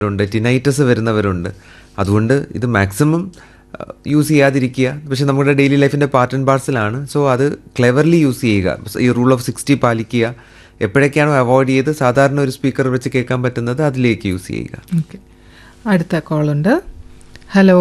ഉണ്ട് ടിനൈറ്റസ് വരുന്നവരുണ്ട് അതുകൊണ്ട് ഇത് മാക്സിമം യൂസ് ചെയ്യാതിരിക്കുക പക്ഷെ നമ്മുടെ ഡെയിലി ലൈഫിൻ്റെ പാർട്ട് ആൻഡ് പാർസലാണ് സോ അത് ക്ലെവർലി യൂസ് ചെയ്യുക ഈ റൂൾ ഓഫ് സിക്സ്റ്റി പാലിക്കുക എപ്പോഴൊക്കെയാണോ അവോയ്ഡ് ചെയ്ത് സാധാരണ ഒരു സ്പീക്കർ വെച്ച് കേൾക്കാൻ പറ്റുന്നത് അതിലേക്ക് യൂസ് ചെയ്യുക ഓക്കെ അടുത്ത കോളുണ്ട് ഹലോ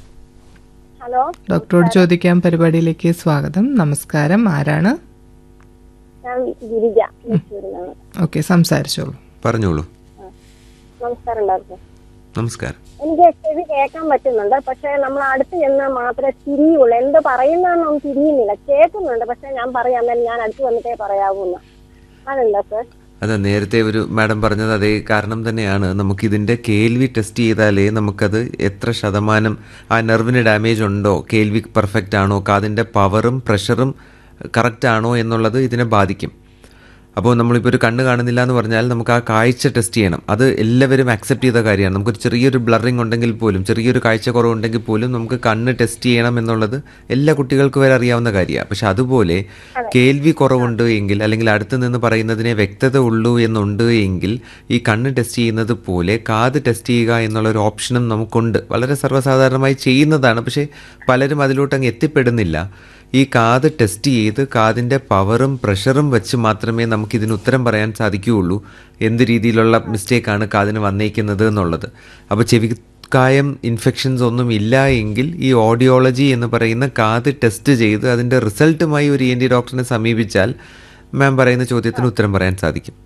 ഹലോ ഡോക്ടറോട് ചോദിക്കാൻ പരിപാടിയിലേക്ക് സ്വാഗതം നമസ്കാരം ആരാണ് ഞാൻ ഗിരിജ തൃശ്ശൂരിൽ നിന്നാണ് ഓക്കെ സംസാരിച്ചോളൂ പറഞ്ഞോളൂ നമസ്കാരം ഡോക്ടർ നമസ്കാരം എനിക്ക് ചെവി കേൾക്കാൻ പറ്റുന്നുണ്ട് പക്ഷെ നമ്മൾ അടുത്ത് ചെന്നാൽ മാത്രമേ തിരിയുള്ളൂ എന്ത് പറയുന്നതെന്നൊന്നും തിരിയുന്നില്ല കേൾക്കുന്നുണ്ട് പക്ഷെ ഞാൻ പറയാം എന്നാലും ഞാൻ അടുത്ത് വന്നിട്ടേ പറയാവൂന്ന് അതെന്താ സർ അത് നേരത്തെ ഒരു മാഡം പറഞ്ഞത് അതേ കാരണം തന്നെയാണ് നമുക്കിതിൻ്റെ കേൾവി ടെസ്റ്റ് ചെയ്താലേ നമുക്കത് എത്ര ശതമാനം ആ നെർവിന് ഡാമേജ് ഉണ്ടോ കേൾവി പെർഫെക്റ്റ് ആണോ കാതിൻ്റെ പവറും പ്രഷറും കറക്റ്റ് ആണോ എന്നുള്ളത് ഇതിനെ ബാധിക്കും അപ്പോൾ നമ്മളിപ്പോൾ ഒരു കണ്ണ് കാണുന്നില്ല എന്ന് പറഞ്ഞാൽ നമുക്ക് ആ കാഴ്ച ടെസ്റ്റ് ചെയ്യണം അത് എല്ലാവരും അക്സെപ്റ്റ് ചെയ്ത കാര്യമാണ് നമുക്കൊരു ചെറിയൊരു ബ്ലറിങ് ഉണ്ടെങ്കിൽ പോലും ചെറിയൊരു കാഴ്ച കുറവുണ്ടെങ്കിൽ പോലും നമുക്ക് കണ്ണ് ടെസ്റ്റ് ചെയ്യണം എന്നുള്ളത് എല്ലാ കുട്ടികൾക്കും വരെ അറിയാവുന്ന കാര്യമാണ് പക്ഷെ അതുപോലെ കേൾവി കുറവുണ്ട് എങ്കിൽ അല്ലെങ്കിൽ അടുത്ത് നിന്ന് പറയുന്നതിനെ വ്യക്തത ഉള്ളൂ എന്നുണ്ട് എങ്കിൽ ഈ കണ്ണ് ടെസ്റ്റ് ചെയ്യുന്നത് പോലെ കാത് ടെസ്റ്റ് ചെയ്യുക എന്നുള്ള ഒരു ഓപ്ഷനും നമുക്കുണ്ട് വളരെ സർവ്വസാധാരണമായി ചെയ്യുന്നതാണ് പക്ഷേ പലരും അതിലോട്ട് അങ്ങ് എത്തിപ്പെടുന്നില്ല ഈ കാത് ടെസ്റ്റ് ചെയ്ത് കാതിൻ്റെ പവറും പ്രഷറും വെച്ച് മാത്രമേ നമുക്കിതിന് ഉത്തരം പറയാൻ സാധിക്കുകയുള്ളൂ എന്ത് രീതിയിലുള്ള മിസ്റ്റേക്കാണ് കാതിന് വന്നേക്കുന്നത് എന്നുള്ളത് അപ്പോൾ ചെവിക്കായം ഇൻഫെക്ഷൻസ് ഒന്നും ഇല്ല എങ്കിൽ ഈ ഓഡിയോളജി എന്ന് പറയുന്ന കാത് ടെസ്റ്റ് ചെയ്ത് അതിൻ്റെ റിസൾട്ടുമായി ഒരു എൻ ഡി ഡോക്ടറിനെ സമീപിച്ചാൽ മാം പറയുന്ന ചോദ്യത്തിന് ഉത്തരം പറയാൻ സാധിക്കും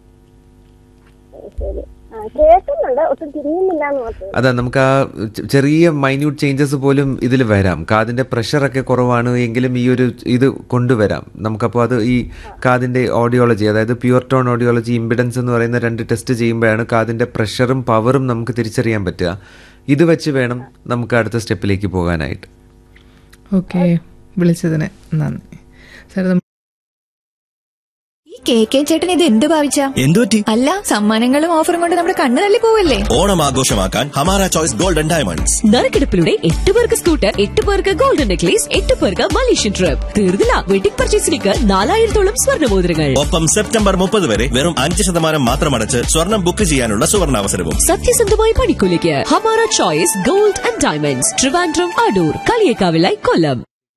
ശരി ആ, കേൾക്കുന്നുണ്ട് ഒട്ടും തിരിയുന്നില്ല എന്ന് മാത്രമേ അതാ നമുക്ക് ആ ചെ- ചെറിയ മൈന്യൂട്ട് ചേഞ്ചസ് പോലും ഇതിൽ വരാം കാതിൻ്റെ പ്രഷറൊക്കെ കുറവാണ് എങ്കിലും ഈ ഒരു ഇത് കൊണ്ടുവരാം നമുക്കപ്പോൾ അത് ഈ കാതിൻ്റെ ഓഡിയോളജി അതായത് പ്യുവർ ടോൺ ഓഡിയോളജി ഇമ്പിഡൻസ് എന്ന് പറയുന്ന രണ്ട് ടെസ്റ്റ് ചെയ്യുമ്പോഴാണ് കാതിൻ്റെ പ്രഷറും പവറും നമുക്ക് തിരിച്ചറിയാൻ പറ്റുക ഇത് വെച്ച് വേണം നമുക്ക് അടുത്ത സ്റ്റെപ്പിലേക്ക് പോകാനായിട്ട് ഓക്കെ വിളിച്ചതിന് നന്ദി സാർ നമ്മ- ഈ കെ കെ ചേട്ടൻ ഇത് എന്ത് ഭാവിച്ച എന്തുപറ്റി അല്ല സമ്മാനങ്ങളും ഓഫറും കൊണ്ട് നമ്മുടെ കണ്ണ് തള്ളി പോവല്ലേ ഓണം ആഘോഷമാക്കാൻ ഹമാര ചോയ്സ് ഗോൾഡൻ ഡയമണ്ട്സ് നറുക്കെടുപ്പിലൂടെ എട്ട് പേർക്ക് സ്കൂട്ടർ എട്ട് പേർക്ക് ഗോൾഡൻ നെക്ലേസ് എട്ട് പേർക്ക് മലേഷ്യൻ ട്രിപ്പ് തീർന്നില്ല വെഡിംഗ് പർച്ചേസിലേക്ക് നാലായിരത്തോളം സ്വർണ്ണമോതിരങ്ങൾ ഒപ്പം സെപ്റ്റംബർ മുപ്പത് വരെ വെറും അഞ്ച് ശതമാനം മാത്രം അടച്ച് സ്വർണം ബുക്ക് ചെയ്യാനുള്ള സുവർണാവസരവും സത്യസന്ധമായ പണിക്കൂലിക്ക് Hamara choice gold and diamonds Trivandrum Adoor കളിയേക്കാവിലായി കൊല്ലം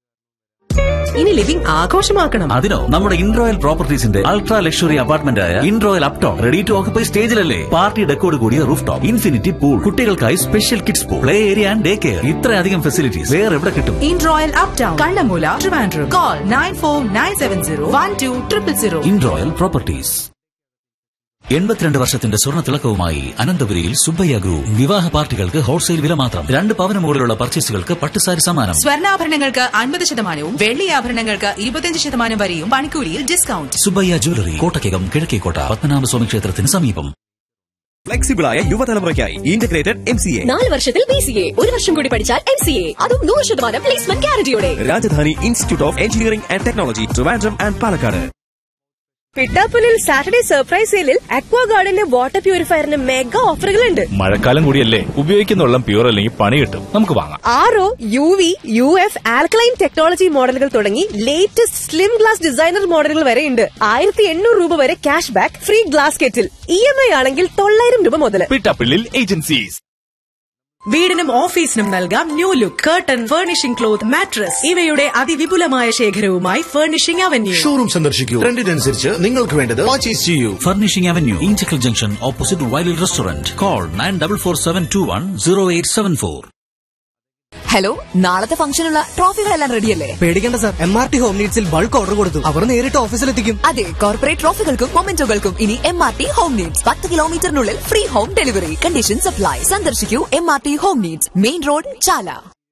ഇനി ലിവിംഗ് ആഘോഷമാക്കണം അതിനോ നമ്മുടെ ഇൻറോയൽ പ്രോപ്പർട്ടീസിന്റെ അൾട്രാ ലക്ഷറി അപ്പാർട്ട്മെന്റ് ആയ In Royal uptown ready to occupy സ്റ്റേജിലല്ലേ പാർട്ടി ഡെക്കോട് കൂടിയ റൂഫ് ടോപ്പ് ഇൻഫിനിറ്റി പൂൾ കുട്ടികൾക്കായി special kids pool play area and day care ഇത്രയധികം ഫെസിലിറ്റീസ് വേറെ എവിടെ കിട്ടും in royal up town Kannammoola Trivandrum call nine four nine seven zero one two triple zero In Royal properties എൺപത്തിരണ്ട് വർഷത്തിന്റെ സ്വർണ്ണ തിളക്കവുമായി അനന്തപുരിയിൽ സുബ്ബയ്യ ഗ്രൂപ്പ് വിവാഹ പാർട്ടികൾക്ക് ഹോൾസെയിൽ വില മാത്രം രണ്ട് പവന് മുകളിലുള്ള പർച്ചേസുകൾക്ക് പട്ടുസാരി സമ്മാനം സ്വർണ്ണാഭരണങ്ങൾക്ക് അൻപത് ശതമാനവും വെള്ളി ആഭരണങ്ങൾക്ക് ഇരുപത്തിയഞ്ച് ശതമാനം വരെയും പണിക്കൂലിയിൽ ഡിസ്കൗണ്ട് സുബ്ബയ്യ ജ്വല്ലറി കോട്ടയ്ക്കകം കിഴക്കേക്കോട്ട പത്മനാഭസ്വാമി ക്ഷേത്രത്തിന് സമീപം ഫ്ലെക്സിബിളായ യുവതലമുറയ്ക്കായി ഇന്റഗ്രേറ്റഡ് എം സി എ നാല് വർഷത്തിൽ ബി സി എ ഒരു വർഷം കൂടി പഠിച്ചാൽ എം സി എ അതും നൂറ് ശതമാനം പ്ലേസ്മെന്റ് ഗ്യാരണ്ടിയോടെ Rajadhani institute of engineering and technology Trivandrum and Palakkad പിട്ടാപ്പുലിൽ സാറ്റർഡേ സർപ്രൈസ് സെയിലിൽ അക്വാ ഗാർഡന്റെ വാട്ടർ പ്യൂരിഫയറിന് മെഗാ ഓഫറുകളുണ്ട് മഴക്കാലം കൂടിയല്ലേ ഉപയോഗിക്കുന്ന വെള്ളം പ്യൂർ അല്ലെങ്കിൽ പണി കിട്ടും നമുക്ക് വാങ്ങാം R O U V U F alkaline technology മോഡലുകൾ തുടങ്ങി ലേറ്റസ്റ്റ് സ്ലിം ഗ്ലാസ് ഡിസൈനർ മോഡലുകൾ വരെ ഉണ്ട് ആയിരത്തി എണ്ണൂറ് രൂപ വരെ cash back free glass kettle E M I ആണെങ്കിൽ തൊള്ളായിരം രൂപ മുതൽ പിട്ടാപ്പിള്ളിൽ ഏജൻസീസ് വീടിനും ഓഫീസിനും നൽകാം new look curtain furnishing cloth mattress ഇവയുടെ അതിവിപുലമായ ശേഖരവുമായി ഫർണിഷിംഗ് അവന്യൂ ഷോറൂം സന്ദർശിക്കൂ ട്രെൻഡിനനുസരിച്ച് നിങ്ങൾക്ക് വേണ്ടത് പർച്ചേസ് ചെയ്യൂ furnishing avenue Inchakkal junction opposite വൈലിൽ restaurant call nine double four seven two one zero eight seven four hello നാളത്തെ ഫംഗ്ഷനുള്ള ട്രോഫികളെല്ലാം റെഡിയല്ലേ പേടിക്കേണ്ട sir M R T home നീഡ്സിൽ ബൾക്ക് ഓർഡർ കൊടുത്തു അവർ നേരിട്ട് ഓഫീസിലെത്തിക്കും അതെ കോർപ്പറേറ്റ് ട്രോഫികൾക്കും മൊമെന്റോകൾക്കും ഇനി M R T home needs പത്ത് കിലോമീറ്ററിനുള്ളിൽ free home delivery condition supply സന്ദർശിക്കൂ M R T home needs main road Chala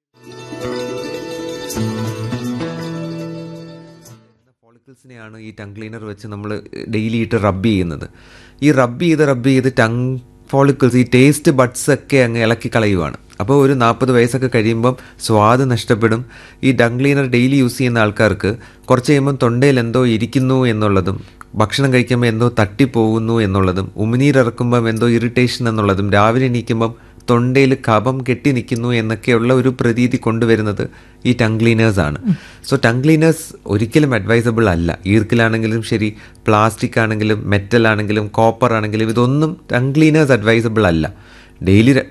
ഫോളിക്കിൾസിനെയാണ് ഈ ടങ് ക്ലീനർ വെച്ച് നമ്മൾ ഡെയിലി ഇട്ട് റബ്ബ് ചെയ്യുന്നത് ഈ റബ്ബ് ചെയ്ത് റബ്ബ് ചെയ്ത് ടങ് ഫോളിക്കിൾസ് ഈ ടേസ്റ്റ് ബഡ്സ് ഒക്കെ അങ്ങ് ഇളക്കി കളയുവാണ് അപ്പോൾ ഒരു നാൽപ്പത് വയസ്സൊക്കെ കഴിയുമ്പം സ്വാദ് നഷ്ടപ്പെടും ഈ ടങ് ക്ലീനർ ഡെയിലി യൂസ് ചെയ്യുന്ന ആൾക്കാർക്ക് കുറച്ച് കഴിയുമ്പം തൊണ്ടയിൽ എന്തോ ഇരിക്കുന്നു എന്നുള്ളതും ഭക്ഷണം കഴിക്കുമ്പോൾ എന്തോ തട്ടിപ്പോകുന്നു എന്നുള്ളതും ഉമിനീരിറക്കുമ്പം എന്തോ ഇറിറ്റേഷൻ എന്നുള്ളതും രാവിലെ എണീക്കുമ്പം തൊണ്ടയിൽ കഫം കെട്ടി നിൽക്കുന്നു എന്നൊക്കെയുള്ള ഒരു പ്രതീതി കൊണ്ടുവരുന്നത് ഈ ടങ് ക്ലീനേഴ്സ് ആണ് സോ ടങ് ക്ലീനേഴ്സ് ഒരിക്കലും അഡ്വൈസബിൾ അല്ല ഈർക്കിലാണെങ്കിലും ശരി പ്ലാസ്റ്റിക് ആണെങ്കിലും മെറ്റൽ ആണെങ്കിലും കോപ്പർ ആണെങ്കിലും ഇതൊന്നും ടങ് ക്ലീനേഴ്സ് അഡ്വൈസബിൾ അല്ല ഡെയിലി